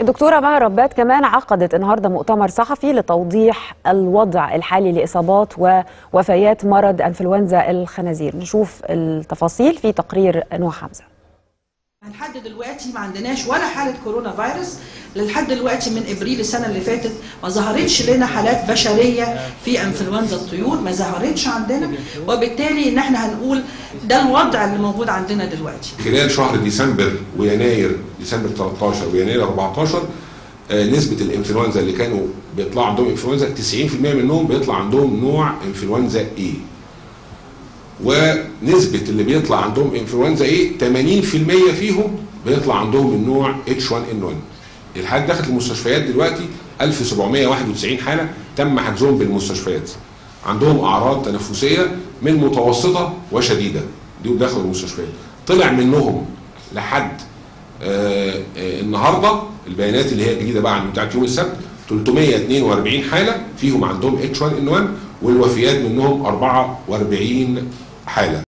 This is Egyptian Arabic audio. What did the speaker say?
الدكتورة مها ربات كمان عقدت النهارده مؤتمر صحفي لتوضيح الوضع الحالي لإصابات ووفيات مرض أنفلونزا الخنازير نشوف التفاصيل في تقرير نوح حمزة لحد دلوقتي ما عندناش ولا حالة كورونا فيروس لحد دلوقتي من ابريل السنه اللي فاتت ما ظهرتش لنا حالات بشريه في انفلونزا الطيور ما ظهرتش عندنا وبالتالي ان احنا هنقول ده الوضع اللي موجود عندنا دلوقتي خلال شهر ديسمبر ويناير ديسمبر 13 ويناير 14 آه، نسبة الانفلونزا اللي كانوا بيطلع عندهم انفلونزا 90% منهم بيطلع عندهم نوع انفلونزا اي ونسبة اللي بيطلع عندهم انفلونزا ايه 80% فيهم بيطلع عندهم النوع H1N1 الحالات دخلت المستشفيات دلوقتي 1791 حالة تم حجزهم بالمستشفيات عندهم اعراض تنفسية من متوسطة وشديدة دول دخلوا المستشفيات طلع منهم لحد آه آه النهارده البيانات اللي هي الجديده بقى عن بتاعت يوم السبت 342 حاله فيهم عندهم H1N1 والوفيات منهم 44 حاله